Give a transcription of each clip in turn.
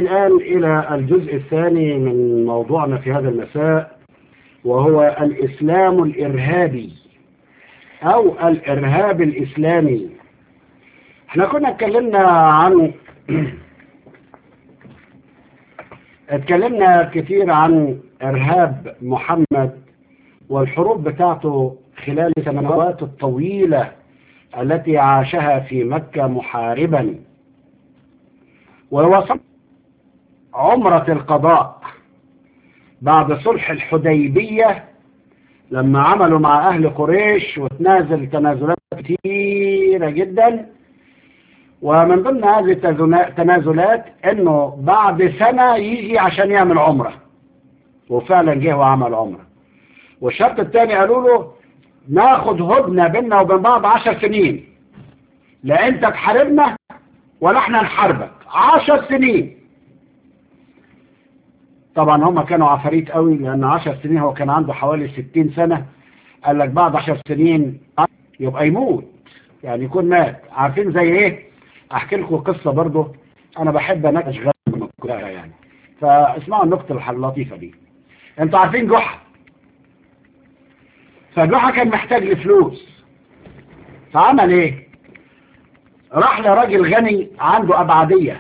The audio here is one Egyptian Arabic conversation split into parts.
الآن إلى الجزء الثاني من موضوعنا في هذا المساء وهو الإسلام الإرهابي أو الإرهاب الإسلامي احنا كنا اتكلمنا عن اتكلمنا كثير عن إرهاب محمد والحروب بتاعته خلال السنوات الطويلة التي عاشها في مكة محاربا ووصل عمرة القضاء بعد صلح الحديبية لما عملوا مع أهل قريش وتنازل تنازلات كثيرة جدا ومن ضمن هذه التنازلات انه بعد سنة يجي عشان يعمل عمرة وفعلا جه وعمل عمرة والشرط الثاني قالوا له ناخد هدنة بيننا وبين بعض عشر سنين لا انت تحاربنا ولا احنا نحاربك عشر سنين طبعا هم كانوا عفاريت قوي لان عشر سنين هو كان عنده حوالي ستين سنة قال لك بعد عشر سنين يبقى يموت يعني يكون مات عارفين زي ايه احكي لكم قصة برضه انا بحب اناقش غير كلها يعني فاسمعوا النقطة اللطيفة دي انتوا عارفين جحا فجحا كان محتاج لفلوس فعمل ايه راح لراجل غني عنده ابعدية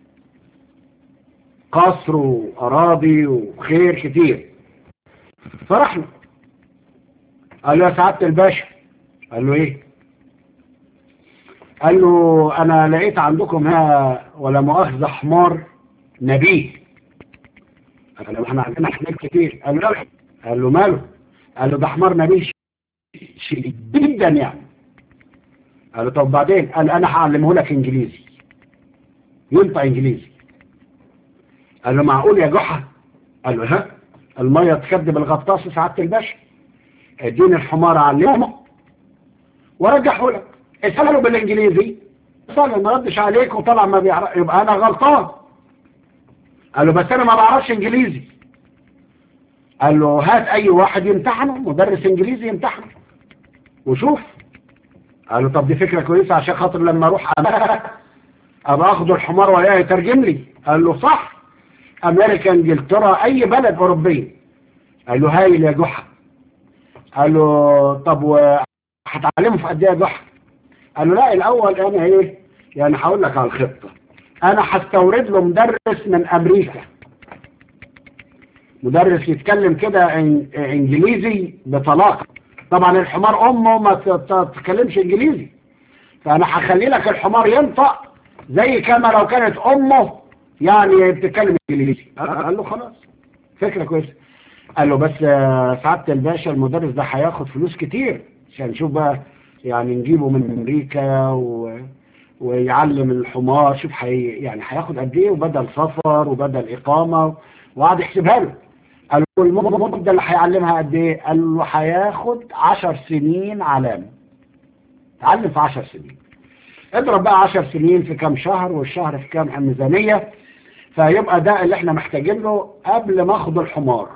قصر واراضي وخير كتير فراح له قال له يا سعادة الباشا قال له ايه قال له انا لقيت عندكم ها ولا مؤاخذة حمار نبيه قال له احنا عندنا حمار كتير قال له لا قال له ماله قال له ده حمار نبيه شديد جدا يعني قال له طب بعدين قال انا هعلمه لك انجليزي ينطق انجليزي قال له معقول يا جحا قال له ها الميه تكذب الغطاس سعاده الباشا اديني الحمار علمه ورجحه لك اساله بالانجليزي صار ما ردش عليك وطلع ما بيعرف يبقى انا غلطان قال له بس انا ما بعرفش انجليزي قال له هات اي واحد يمتحنه مدرس انجليزي يمتحنه وشوف قال له طب دي فكرة كويسة عشان خاطر لما اروح ابقى اخد الحمار وياه يترجم لي قال له صح امريكا انجلترا اي بلد اوروبي قال له هايل يا جحا قال له طب هتعلمه في قد ايه يا جحا قال له لا الاول انا ايه يعني هقول لك على الخطة انا هستورد له مدرس من امريكا مدرس يتكلم كده انجليزي بطلاقة طبعا الحمار امه ما تتكلمش انجليزي فانا هخلي لك الحمار ينطق زي كما لو كانت امه يعني بتتكلم انجليزي قال له خلاص فكرة كويسة قال له بس سعادة الباشا المدرس ده هياخد فلوس كتير عشان نشوف بقى يعني نجيبه من امريكا و... ويعلم الحمار شوف حي... يعني هياخد قد ايه وبدل سفر وبدل اقامة وقعد يحسبها له قال له المدة اللي هيعلمها قد ايه قال له هياخد عشر سنين علامة تعلم في عشر سنين اضرب بقى عشر سنين في كام شهر والشهر في كام ميزانية فيبقى ده اللي احنا محتاجين له قبل ما اخد الحمار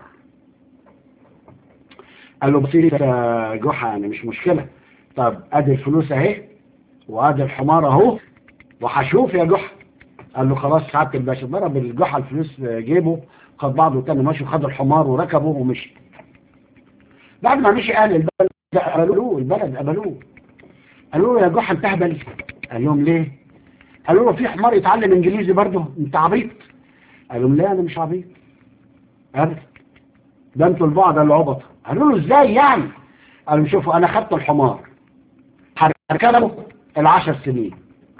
قال له بصير جحا يعني مش مشكلة طب ادي الفلوس اهي وادي الحمار اهو وهشوف يا جحا قال له خلاص سعادة الباشا ضرب الجحا الفلوس جيبه خد بعضه تاني ماشي وخد الحمار وركبه ومشي بعد ما مشي اهل البلد قالوا البلد قبلوه قالوا له يا جحا انت اهبل قال لهم ليه قالوا له في حمار يتعلم انجليزي برضه انت عبيط قال لهم لا انا مش عبيط ابدا ده انتوا البعض اللي عبط قالوا له ازاي يعني قالوا شوفوا انا خدت الحمار هركبه العشر سنين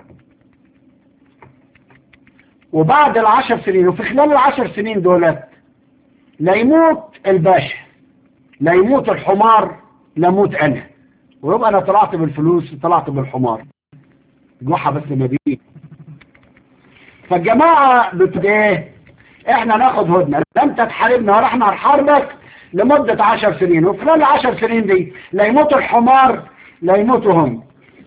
وبعد العشر سنين وفي خلال العشر سنين دولت لا يموت الباشا لا يموت الحمار لا يموت انا ويبقى انا طلعت بالفلوس طلعت بالحمار جحا بس نبيه فالجماعة بتقول ايه احنا ناخد هدنة لا انت تحاربنا ولا احنا هنحاربك لمدة عشر سنين وفي خلال العشر سنين دي لا يموت الحمار لا يموتوا هم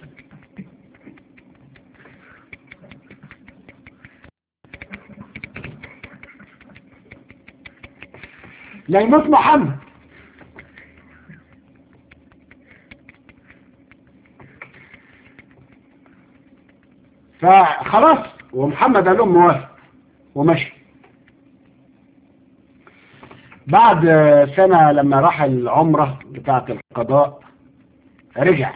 لا يموت محمد فخلاص ومحمد قال لهم موافق ومشي بعد سنة لما راح العمرة بتاعة القضاء رجع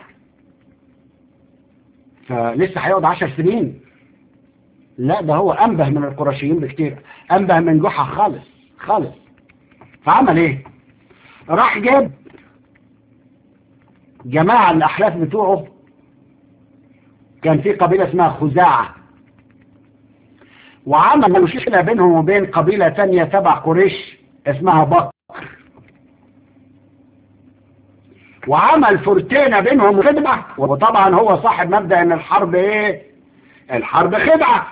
فلسه هيقعد عشر سنين لا ده هو أنبه من القرشيين بكتير أنبه من جحا خالص خالص فعمل ايه راح جاب جماعة الأحلاف بتوعه كان في قبيلة اسمها خزاعة وعمل مشكلة بينهم وبين قبيلة تانية تبع قريش اسمها بكر وعمل فرتينة بينهم خدعة وطبعا هو صاحب مبدأ ان الحرب ايه الحرب خدعة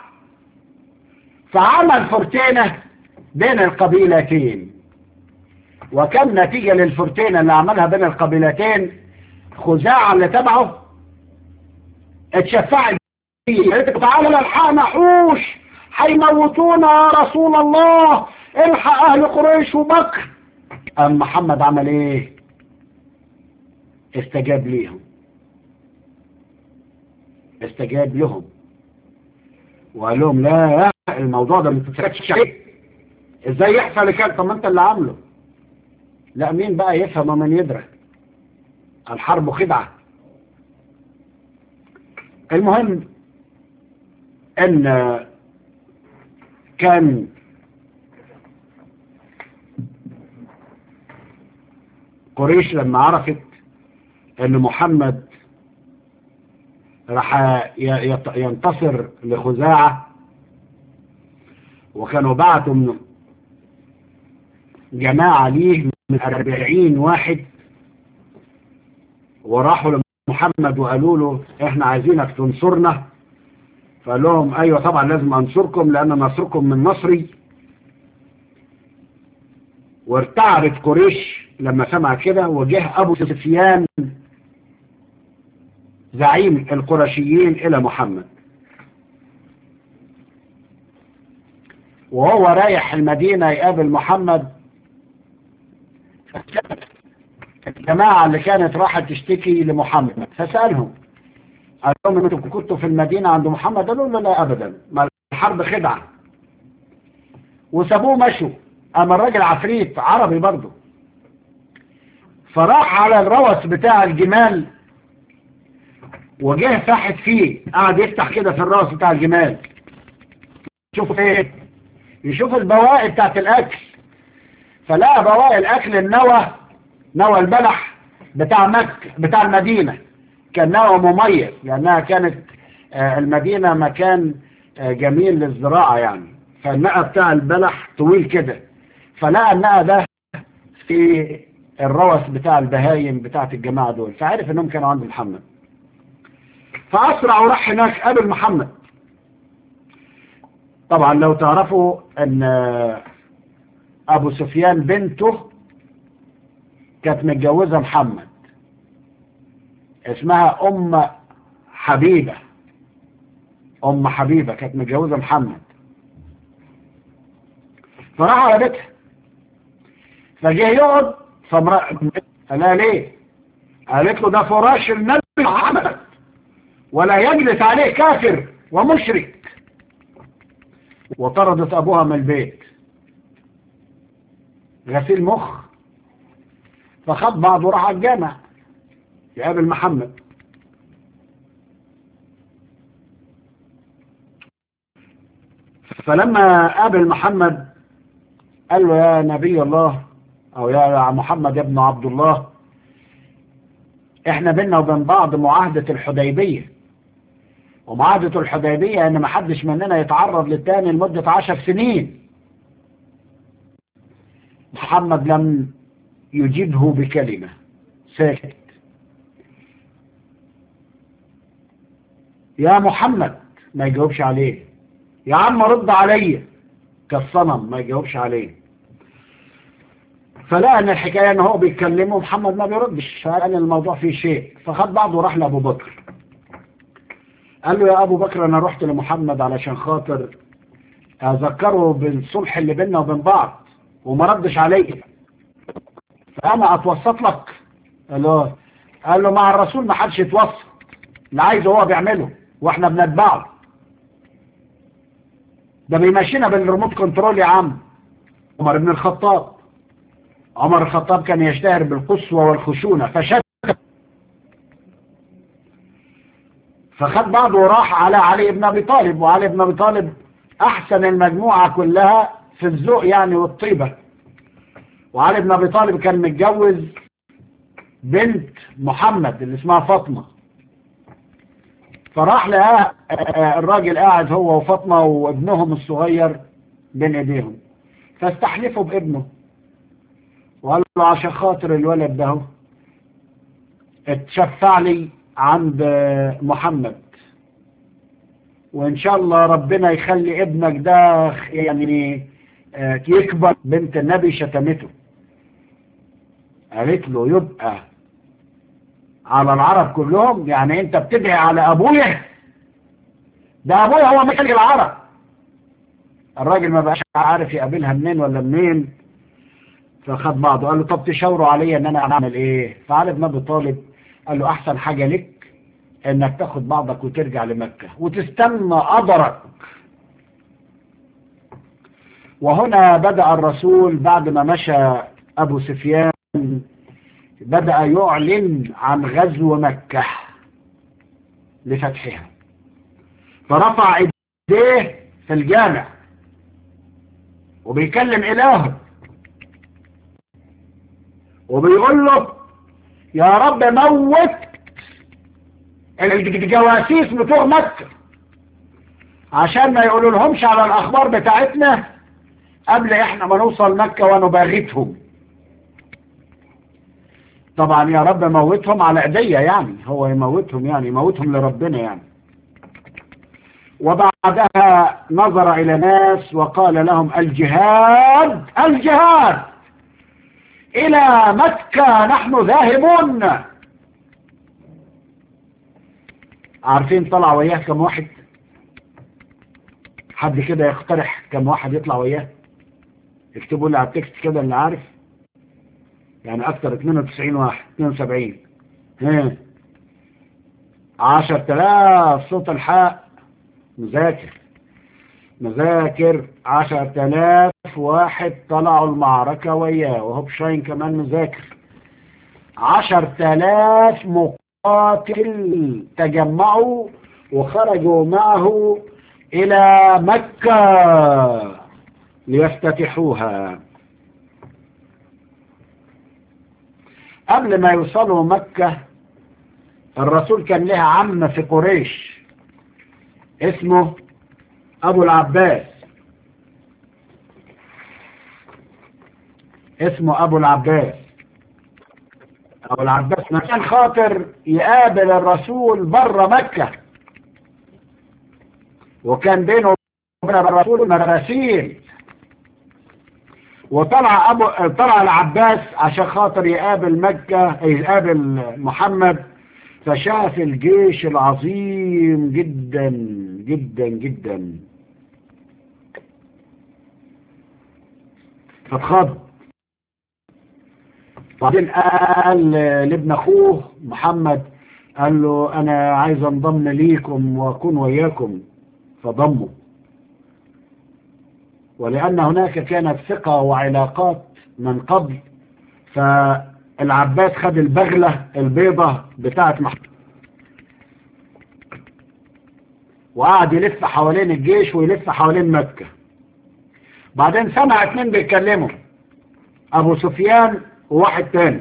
فعمل فرتينة بين القبيلتين وكم نتيجة للفرتينة اللي عملها بين القبيلتين خزاعة اللي تبعه اتشفعت تعالى الحقنا حوش هيموتونا يا رسول الله الحق اهل قريش وبكر ام محمد عمل ايه استجاب ليهم استجاب لهم وقال لهم لا الموضوع ده ما تتركش عليه ازاي يحصل كده طب ما انت اللي عامله لا مين بقى يفهم ومن يدرك الحرب خدعة المهم ان كان قريش لما عرفت ان محمد راح ينتصر لخزاعة وكانوا بعتوا من جماعة ليه من أربعين واحد وراحوا لمحمد وقالوا له احنا عايزينك تنصرنا فقال لهم ايوه طبعا لازم انصركم لان نصركم من نصري وارتعبت قريش لما سمع كده وجه ابو سفيان زعيم القرشيين الى محمد وهو رايح المدينة يقابل محمد الجماعة اللي كانت راحت تشتكي لمحمد فسألهم قال لهم انتم كنتوا في المدينة عند محمد قالوا له لا ابدا ما الحرب خدعة وسابوه مشوا اما الراجل عفريت عربي برضه فراح على الروس بتاع الجمال وجه فاحت فيه قعد يفتح كده في الراس بتاع الجمال يشوف ايه يشوف البواقي بتاعت الاكل فلقى بواقي الاكل النوى نوى البلح بتاع مكة بتاع المدينة كان نوى مميز لانها كانت المدينة مكان جميل للزراعة يعني فالنقى بتاع البلح طويل كده فلقى النقى ده في الروس بتاع البهايم بتاعت الجماعة دول فعرف انهم كانوا عند محمد فأسرع وراح هناك قابل محمد طبعا لو تعرفوا ان ابو سفيان بنته كانت متجوزة محمد اسمها ام حبيبة ام حبيبة كانت متجوزة محمد فراح على بيتها فجه يقعد فامرأة قال ليه قالت له ده فراش النبي محمد ولا يجلس عليه كافر ومشرك وطردت ابوها من البيت غسيل مخ فخد بعضه راح على الجامع يقابل محمد فلما قابل محمد قال له يا نبي الله او يا محمد يا ابن عبد الله احنا بينا وبين بعض معاهدة الحديبية ومعاهدة الحديبية ان ما حدش مننا يتعرض للتاني لمدة عشر سنين محمد لم يجيبه بكلمة ساكت يا محمد ما يجاوبش عليه يا عم رد عليا كالصنم ما يجاوبش عليه فلقى ان الحكاية ان هو بيتكلمه محمد ما بيردش فقال الموضوع فيه شيء فخد بعضه وراح لابو بكر قال له يا ابو بكر انا رحت لمحمد علشان خاطر اذكره بالصلح اللي بيننا وبين بعض وما ردش عليا فانا اتوسط لك قال له قال له مع الرسول ما حدش يتوسط اللي عايزه هو بيعمله واحنا بنتبعه ده بيمشينا بالريموت كنترول يا عم عمر بن الخطاب عمر الخطاب كان يشتهر بالقسوة والخشونة فشد فخد بعضه وراح على علي بن ابي طالب وعلي بن ابي طالب احسن المجموعة كلها في الذوق يعني والطيبة وعلي بن ابي طالب كان متجوز بنت محمد اللي اسمها فاطمة فراح لقى الراجل قاعد هو وفاطمة وابنهم الصغير بين ايديهم فاستحلفوا بابنه وقال له عشان خاطر الولد ده اتشفع لي عند محمد وان شاء الله ربنا يخلي ابنك ده يعني يكبر بنت النبي شتمته قالت له يبقى على العرب كلهم يعني انت بتدعي على ابويا ده ابويا هو ملك العرب الراجل ما بقاش عارف يقابلها منين ولا منين فخد بعضه قال له طب تشاوروا عليا ان انا اعمل ايه فعلي بن ابي طالب قال له احسن حاجة لك انك تاخد بعضك وترجع لمكة وتستنى قدرك وهنا بدأ الرسول بعد ما مشى ابو سفيان بدأ يعلن عن غزو مكة لفتحها فرفع ايديه في الجامع وبيكلم إلهه وبيقول له يا رب موت الجواسيس بتوع مكة عشان ما يقولوا لهمش على الأخبار بتاعتنا قبل احنا ما نوصل مكة ونباغتهم طبعا يا رب موتهم على ايديا يعني هو يموتهم يعني يموتهم لربنا يعني وبعدها نظر إلى ناس وقال لهم الجهاد الجهاد إلى مكة نحن ذاهبون عارفين طلع وياه كم واحد حد كده يقترح كم واحد يطلع وياه اكتبوا لي على التكست كده اللي عارف يعني اكتر 92 واحد 72 ها 10000 صوت الحق مذاكر مذاكر 10000 واحد طلعوا المعركة وياه وهوب شاين كمان مذاكر 10000 مقاتل تجمعوا وخرجوا معه إلى مكة ليفتتحوها قبل ما يوصلوا مكة الرسول كان لها عم في قريش اسمه أبو العباس اسمه أبو العباس أبو العباس كان خاطر يقابل الرسول بره مكة وكان بينه وبين الرسول مراسيل وطلع أبو طلع العباس عشان خاطر يقابل مكة يقابل محمد فشاف الجيش العظيم جدا جدا جدا فاتخض بعدين قال لابن اخوه محمد قال له انا عايز انضم ليكم واكون وياكم فضموا ولان هناك كانت ثقة وعلاقات من قبل فالعباس خد البغلة البيضة بتاعت محمد وقعد يلف حوالين الجيش ويلف حوالين مكة بعدين سمع اتنين بيتكلموا ابو سفيان وواحد تاني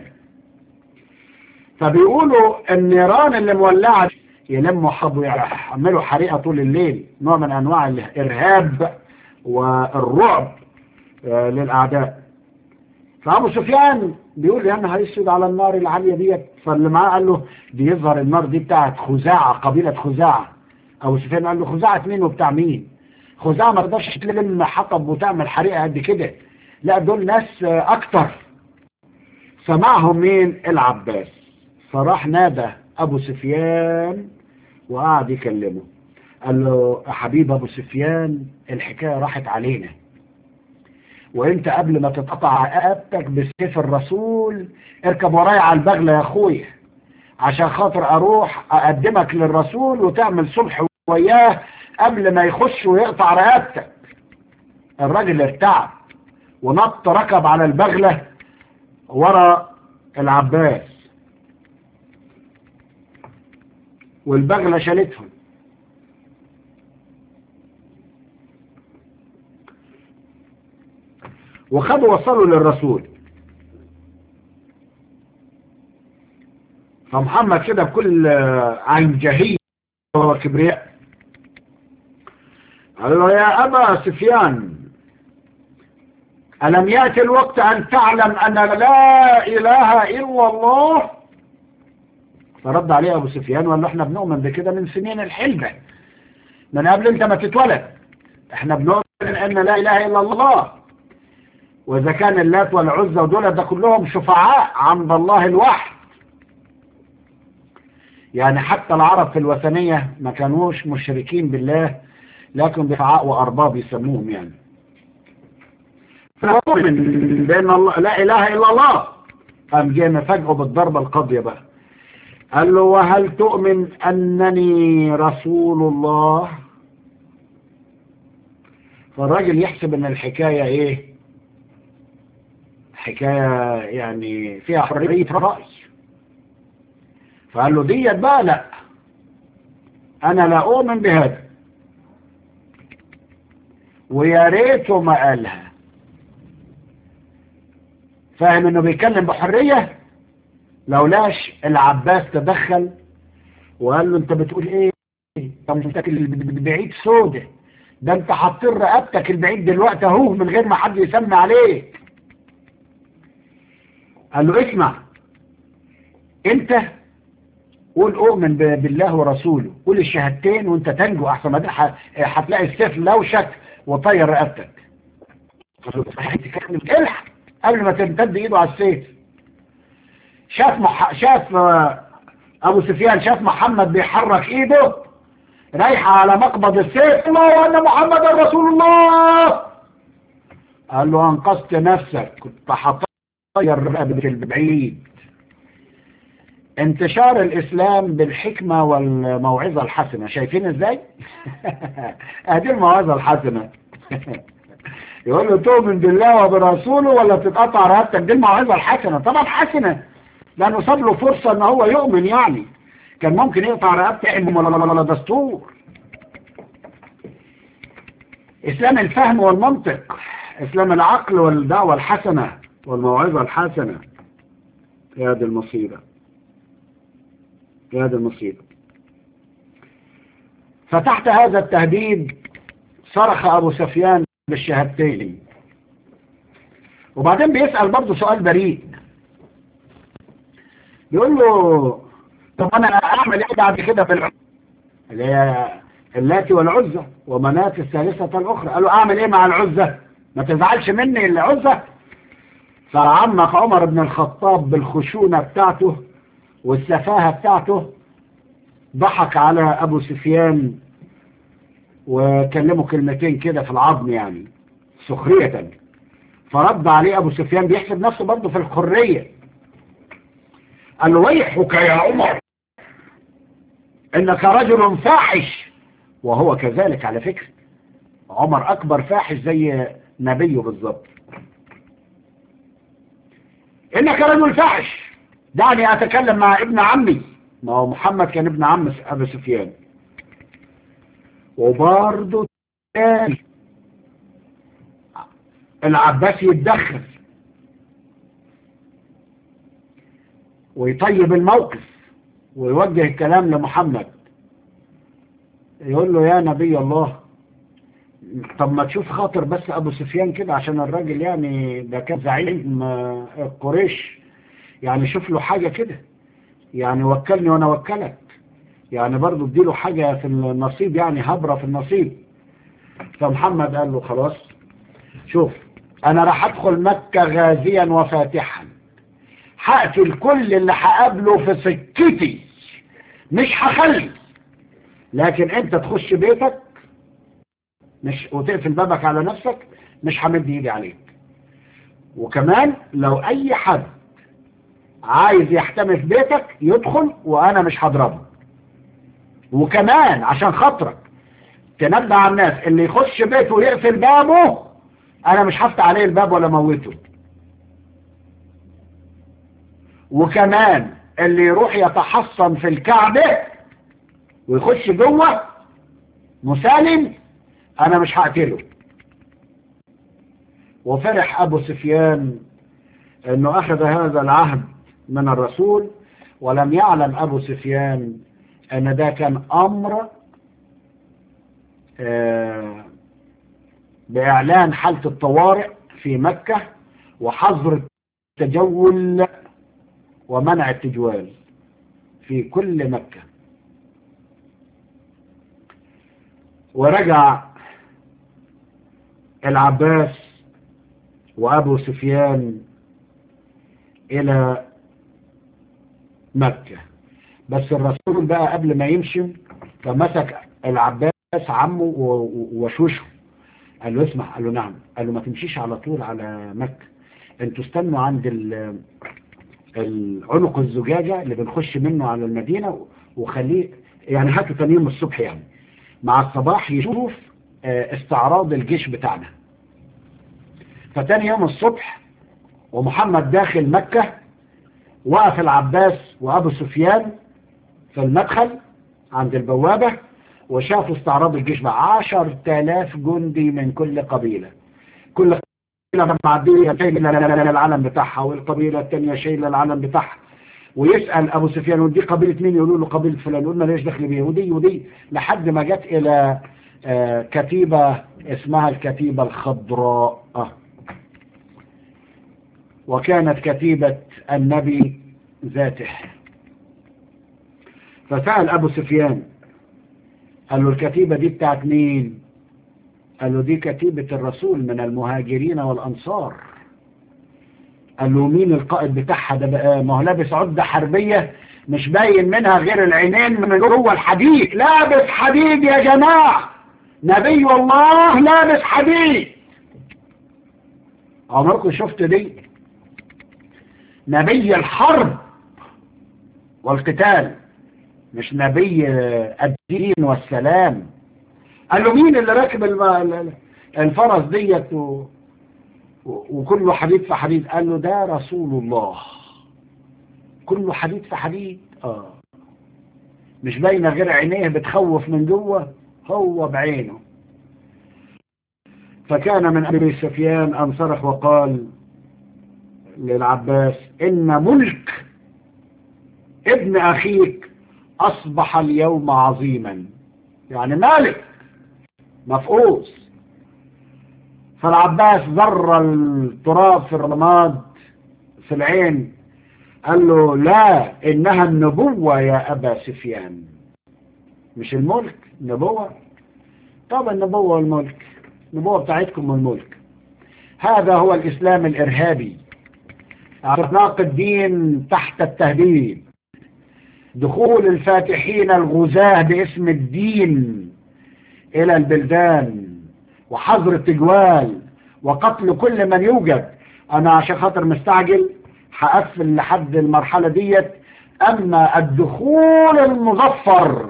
فبيقولوا النيران اللي مولعة يلموا حب يعملوا حريقة طول الليل نوع من انواع الارهاب والرعب للاعداء فابو سفيان بيقول يا نهار اسود على النار العالية ديت فاللي معاه قال له دي يظهر النار دي بتاعت خزاعة قبيلة خزاعة ابو سفيان قال له خزاعة مين وبتاع مين خزاعة ما تقدرش تلم حطب وتعمل حريقة قد كده لا دول ناس اكتر سمعهم مين العباس فراح نادى ابو سفيان وقعد يكلمه قال له يا حبيب ابو سفيان الحكاية راحت علينا وانت قبل ما تتقطع رقبتك بسيف الرسول اركب ورايا على البغلة يا اخويا عشان خاطر اروح اقدمك للرسول وتعمل صلح وياه قبل ما يخش ويقطع رقبتك الراجل ارتعب ونط ركب على البغلة ورا العباس والبغلة شالتهم وخدوا وصلوا للرسول فمحمد كده بكل عين جهية وكبرياء قال له يا أبا سفيان ألم يأتي الوقت أن تعلم أن لا إله إلا الله فرد عليه أبو سفيان وقال له احنا بنؤمن بكده من سنين الحلبة من قبل انت ما تتولد احنا بنؤمن أن لا إله إلا الله وإذا كان اللات والعزة ودول ده كلهم شفعاء عند الله الواحد يعني حتى العرب في الوثنية ما كانوش مشركين بالله لكن بفعاء وأرباب يسموهم يعني فنؤمن بأن الله لا إله إلا الله قام جاي مفاجئه بالضربة القاضية بقى قال له وهل تؤمن أنني رسول الله فالراجل يحسب أن الحكاية إيه حكاية يعني فيها حرية رأي فقال له ديت بقى لا أنا لا أؤمن بهذا ويا ريته ما قالها فاهم انه بيتكلم بحرية لولاش العباس تدخل وقال له انت بتقول ايه طمتك البعيد سودة ده انت حاطين رقبتك البعيد دلوقتي اهو من غير ما حد يسمي عليك قال له اسمع انت قول اؤمن بالله ورسوله قول الشهادتين وانت تنجو احسن ما هتلاقي السيف لوشك وطير رقبتك الحق قبل ما تمتد ايده على السيف شاف مح... شاف ابو سفيان شاف محمد بيحرك ايده رايحه على مقبض السيف الله وان محمد رسول الله قال له انقذت نفسك كنت هطير رقبتك البعيد انتشار الاسلام بالحكمة والموعظة الحسنة شايفين ازاي ادي الموعظة الحسنة يقول له تؤمن بالله وبرسوله ولا تتقطع رقبتك دي الموعظة الحسنة طبعا حسنة لانه صاب له فرصة ان هو يؤمن يعني كان ممكن يقطع رقبته ولا دستور اسلام الفهم والمنطق اسلام العقل والدعوة الحسنة والموعظة الحسنة في هذه المصيبة في هذا المصيبة فتحت هذا التهديد صرخ أبو سفيان بالشهادتين وبعدين بيسأل برضه سؤال بريء بيقول له طب أنا أعمل إيه بعد كده في العزة اللي هي اللاتي والعزة ومناة الثالثة الأخرى قالوا أعمل إيه مع العزة ما تزعلش مني العزة فعمق عمر بن الخطاب بالخشونة بتاعته والسفاهة بتاعته ضحك على أبو سفيان وكلمه كلمتين كده في العظم يعني سخرية فرد عليه أبو سفيان بيحسب نفسه برضه في الحرية قال له ويحك يا عمر إنك رجل فاحش وهو كذلك على فكرة عمر أكبر فاحش زي نبيه بالظبط إنك رجل فاحش دعني أتكلم مع ابن عمي ما هو محمد كان ابن عم أبو سفيان وبرضه تاني العباس يتدخل ويطيب الموقف ويوجه الكلام لمحمد يقول له يا نبي الله طب ما تشوف خاطر بس ابو سفيان كده عشان الراجل يعني ده كان زعيم قريش يعني شوف له حاجة كده يعني وكلني وانا وكلك يعني برضو اديله حاجة في النصيب يعني هبرة في النصيب فمحمد قال له خلاص شوف انا راح ادخل مكة غازيا وفاتحا هقتل كل اللي هقابله في سكتي مش هخلي لكن انت تخش بيتك مش وتقفل بابك على نفسك مش همد ايدي عليك وكمان لو اي حد عايز يحتمي في بيتك يدخل وانا مش هضربه وكمان عشان خاطرك تنبه على الناس اللي يخش بيته ويقفل بابه انا مش هفتح عليه الباب ولا موته وكمان اللي يروح يتحصن في الكعبة ويخش جوه مسالم انا مش هقتله وفرح ابو سفيان انه اخذ هذا العهد من الرسول ولم يعلم ابو سفيان ان ده كان امر آه باعلان حالة الطوارئ في مكة وحظر التجول ومنع التجوال في كل مكة ورجع العباس وأبو سفيان إلى مكة بس الرسول بقى قبل ما يمشي فمسك العباس عمه وشوشه قال له اسمع قال له نعم قال له ما تمشيش على طول على مكة انتوا استنوا عند العنق الزجاجة اللي بنخش منه على المدينة وخليه يعني هاتوا تاني يوم الصبح يعني مع الصباح يشوف استعراض الجيش بتاعنا فتاني يوم الصبح ومحمد داخل مكة وقف العباس وأبو سفيان في المدخل عند البوابة وشافوا استعراض الجيش بقى عشر تلاف جندي من كل قبيلة كل قبيلة معدية شايلة العلم بتاعها والقبيلة التانية شايلة العلم بتاعها ويسأل أبو سفيان ودي قبيلة مين يقولوا له قبيلة فلان يقول ليش دخل بيه ودي ودي لحد ما جت إلى كتيبة اسمها الكتيبة الخضراء وكانت كتيبة النبي ذاته فسأل أبو سفيان قال له الكتيبة دي بتاعت مين قال له دي كتيبة الرسول من المهاجرين والأنصار قال له مين القائد بتاعها ده بقى ما هو لابس عدة حربية مش باين منها غير العينين من جوه الحديد لابس حديد يا جماعة نبي الله لابس حديد عمركم شفت دي نبي الحرب والقتال مش نبي الدين والسلام قال له مين اللي راكب الفرس ديت و... وكله حديد في حديد قال له ده رسول الله كله حديد في حديد اه مش باينه غير عينيه بتخوف من جوه هو بعينه فكان من ابي سفيان ان صرخ وقال للعباس ان ملك ابن اخيك اصبح اليوم عظيما يعني مالك مفقوس فالعباس ذر التراب في الرماد في العين قال له لا انها النبوة يا ابا سفيان مش الملك النبوة طب النبوة والملك النبوة بتاعتكم والملك هذا هو الاسلام الارهابي اعتناق الدين تحت التهديد دخول الفاتحين الغزاة باسم الدين الى البلدان وحظر التجوال وقتل كل من يوجد انا عشان خاطر مستعجل هقفل لحد المرحلة ديت اما الدخول المظفر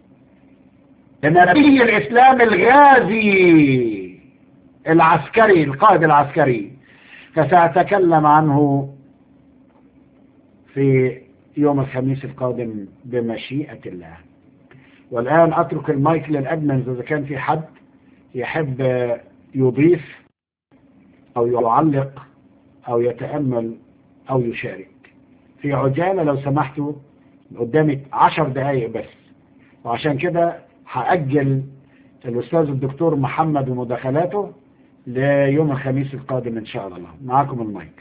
لنبي الاسلام الغازي العسكري القائد العسكري فسأتكلم عنه في يوم الخميس القادم بمشيئة الله والآن أترك المايك للأدمنز إذا كان في حد يحب يضيف أو يعلق أو يتأمل أو يشارك في عجالة لو سمحتوا قدامي عشر دقايق بس وعشان كده هأجل الأستاذ الدكتور محمد ومداخلاته ليوم الخميس القادم إن شاء الله معاكم المايك